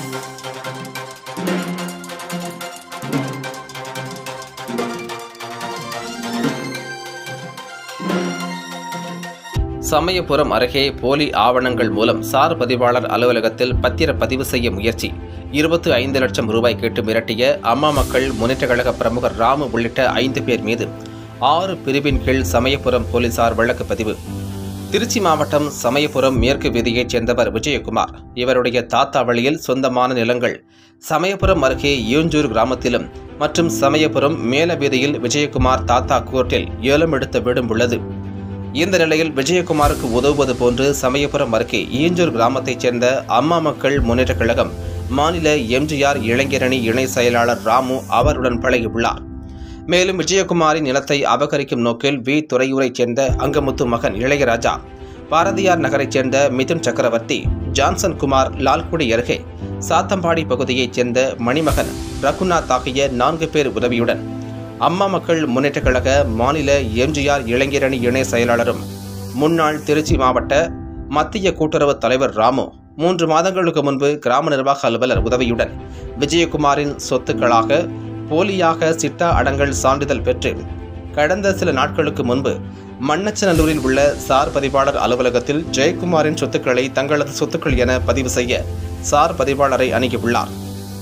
சமயபுரம் அருகே போலி ஆவணங்கள் மூலம் சார் பதிவாளர் அலுவலகத்தில் பத்திர பதிவு செய்ய முயற்சி இருபத்து ஐந்து லட்சம் ரூபாய் கேட்டு மிரட்டிய அம்மா மக்கள் முன்னேற்றக் கழக பிரமுகர் ராமு உள்ளிட்ட ஐந்து பேர் மீது ஆறு பிரிவின் கீழ் சமயபுரம் போலீசார் வழக்கு பதிவு திருச்சி மாவட்டம் சமயபுரம் மேற்கு வீதியைச் சேர்ந்தவர் விஜயகுமார் இவருடைய தாத்தா வழியில் சொந்தமான நிலங்கள் சமயபுரம் அருகே யூஞ்சூர் கிராமத்திலும் மற்றும் சமயபுரம் மேல வீதியில் விஜயகுமார் தாத்தா கோர்ட்டில் ஏலம் எடுத்த வீடும் உள்ளது இந்த நிலையில் விஜயகுமாருக்கு உதவுவது போன்று சமயபுரம் அருகே ஈஞ்சூர் கிராமத்தைச் சேர்ந்த அம்மா மக்கள் முன்னேற்றக் கழகம் மாநில எம்ஜிஆர் இளைஞரணி இணை செயலாளர் ராமு அவருடன் பழகியுள்ளார் மேலும் விஜயகுமாரின் நிலத்தை அபகரிக்கும் நோக்கில் வி துறையூரைச் சேர்ந்த அங்கமுத்து மகன் இளையராஜா பாரதியார் நகரைச் சேர்ந்த மிதுன் சக்கரவர்த்தி ஜான்சன் குமார் லால்குடி அருகே சாத்தம்பாடி பகுதியைச் சேர்ந்த மணிமகன் ரகுநாத் ஆகிய நான்கு பேர் உதவியுடன் அம்மா மக்கள் முன்னேற்றக் கழக மாநில எம்ஜிஆர் இளைஞரணி இணை செயலாளரும் முன்னாள் திருச்சி மாவட்ட மத்திய கூட்டுறவு தலைவர் ராமு மூன்று மாதங்களுக்கு முன்பு கிராம நிர்வாக அலுவலர் உதவியுடன் விஜயகுமாரின் சொத்துக்களாக போலியாக சிட்டா அடங்கல் சான்றிதழ் பெற்று கடந்த சில நாட்களுக்கு முன்பு மண்ணச்சநல்லூரில் உள்ள சார் பதிவாளர் அலுவலகத்தில் ஜெயக்குமாரின் சொத்துக்களை தங்களது சொத்துக்கள் என பதிவு செய்ய சார் பதிவாளரை அணுகியுள்ளார்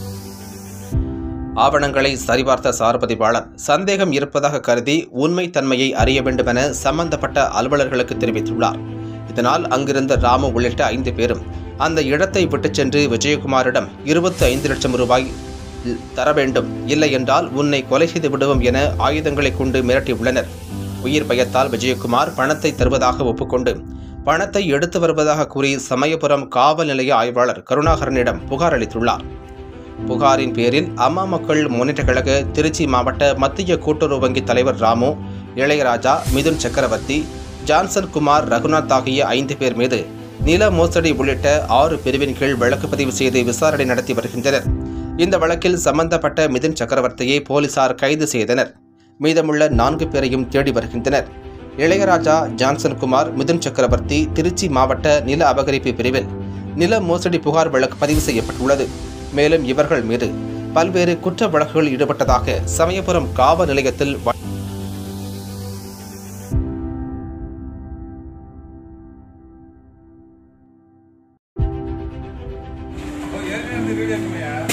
ஆவணங்களை சரிபார்த்த சார் பதிவாளர் சந்தேகம் இருப்பதாக கருதி உண்மை தன்மையை அறிய வேண்டுமென சம்பந்தப்பட்ட அலுவலர்களுக்கு தெரிவித்துள்ளார் இதனால் அங்கிருந்த ராமு உள்ளிட்ட ஐந்து பேரும் அந்த இடத்தை விட்டுச் சென்று விஜயகுமாரிடம் இருபத்தி ஐந்து லட்சம் ரூபாய் தர வேண்டும் இல்லை என்றால் உன்னை கொலை செய்து விடுவோம் என ஆயுதங்களை கொண்டு மிரட்டியுள்ளனர் உயிர் பயத்தால் விஜயகுமார் பணத்தை தருவதாக ஒப்புக்கொண்டு பணத்தை எடுத்து வருவதாக கூறி சமயபுரம் காவல் நிலைய ஆய்வாளர் கருணாகரனிடம் புகார் அளித்துள்ளார் புகாரின் பேரில் அம்மா மக்கள் முன்னேற்றக் கழக திருச்சி மாவட்ட மத்திய கூட்டுறவு வங்கி தலைவர் ராமு இளையராஜா மிதுன் சக்கரவர்த்தி ஜான்சன் குமார் ரகுநாத் ஆகிய ஐந்து பேர் மீது நில மோசடி உள்ளிட்ட ஆறு பிரிவின் கீழ் வழக்கு பதிவு செய்து விசாரணை நடத்தி வருகின்றனர் இந்த வழக்கில் சம்பந்தப்பட்ட மிதுன் சக்கரவர்த்தியை போலீசார் கைது செய்தனர் மீதமுள்ள நான்கு பேரையும் தேடி வருகின்றனர் இளையராஜா ஜான்சன் குமார் மிதுன் சக்கரவர்த்தி திருச்சி மாவட்ட நில அபகரிப்பு பிரிவில் நில மோசடி புகார் வழக்கு பதிவு செய்யப்பட்டுள்ளது மேலும் இவர்கள் மீது பல்வேறு குற்ற வழக்குகளில் ஈடுபட்டதாக சமயபுரம் காவல் நிலையத்தில் வ- ஏற்கனவே இந்த வீடியோ இருக்குமையா